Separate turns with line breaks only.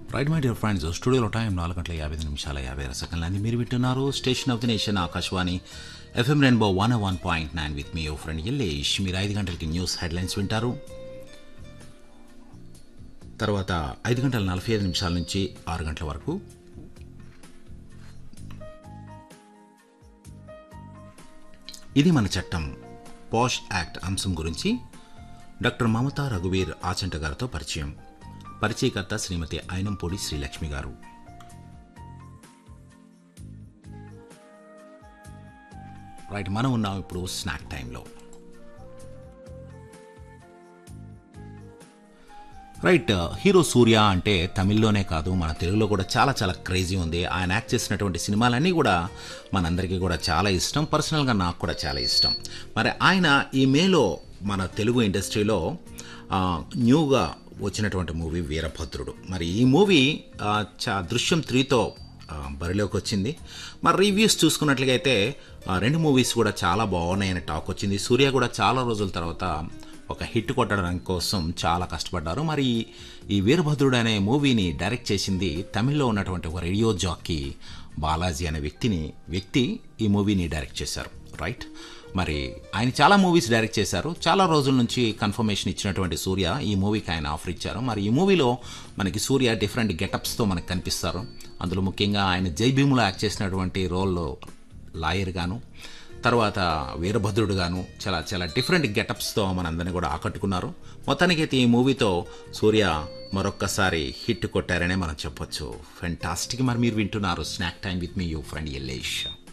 right my dear friends స్టూడియోలో time నాలుగు గంటల యాభై ఐదు నిమిషాల యాభై ఆరు సెకండ్లని మీరు వింటున్నారు station of the nation Akashvani FM rainbow one one point nine with me ఓ ఫ్రెండ్ ఎల్లేష్ మీరు ఐదు గంటలకి న్యూస్ హెడ్లైన్స్ వింటారు తర్వాత ఐదు గంటల నలభై ఐదు నిమిషాల నుంచి ఆరు గంటల వరకు ఇది మన చట్టం పాష్ యాక్ట్ అంశం గురించి డాక్టర్ మమతా రఘువీర్ ఆచంట గారితో పరిచయం పరిచయకర్త శ్రీమతి అయినంపూడి శ్రీలక్ష్మి గారు రైట్ మనం ఉన్నాం ఇప్పుడు స్నాక్ టైంలో రైట్ హీరో సూర్య అంటే తమిళ్లోనే కాదు మన తెలుగులో కూడా చాలా చాలా క్రేజీ ఉంది ఆయన యాక్ట్ చేసినటువంటి సినిమాలన్నీ కూడా మనందరికీ కూడా చాలా ఇష్టం పర్సనల్గా నాకు కూడా చాలా ఇష్టం మరి ఆయన ఈ మేలో మన తెలుగు ఇండస్ట్రీలో ఆ, న్యూగా వచ్చినటువంటి మూవీ వీరభద్రుడు మరి ఈ మూవీ ఆ, చా దృశ్యం త్రీతో ఆ, బరిలోకి వచ్చింది మరి రివ్యూస్ చూసుకున్నట్లుగా అయితే ఆ, రెండు మూవీస్ కూడా చాలా బాగున్నాయని టాక్ వచ్చింది సూర్య కూడా చాలా రోజుల తర్వాత ఒక హిట్ కొట్టడం కోసం చాలా కష్టపడ్డారు మరి ఈ- ఈ వీరభద్రుడు అనే మూవీని డైరెక్ట్ చేసింది తమిళ్లో ఉన్నటువంటి ఒక రేడియో జాకీ బాలాజీ అనే వ్యక్తిని వ్యక్తి ఈ మూవీని డైరెక్ట్ చేశారు రైట్ మరి ఆయన చాలా మూవీస్ డైరెక్ట్ చేశారు చాలా రోజుల నుంచి కన్ఫర్మేషన్ ఇచ్చినటువంటి సూర్య ఈ మూవీకి ఆయన ఆఫర్ ఇచ్చారు మరి ఈ మూవీలో మనకి సూర్య డిఫరెంట్ గెటప్స్తో మనకు కనిపిస్తారు అందులో ముఖ్యంగా ఆయన జై భీములో యాక్ట్ చేసినటువంటి రోల్లో లాయర్ గాను తర్వాత వీరభద్రుడు గాను చాలా చాలా డిఫరెంట్ గెటప్స్తో మనందరినీ కూడా ఆకట్టుకున్నారు మొత్తానికైతే ఈ మూవీతో సూర్య మరొక్కసారి హిట్ కొట్టారనే మనం చెప్పొచ్చు ఫెంటాస్టిక్ మరి మీరు వింటున్నారు snack time with me you friend Yellesh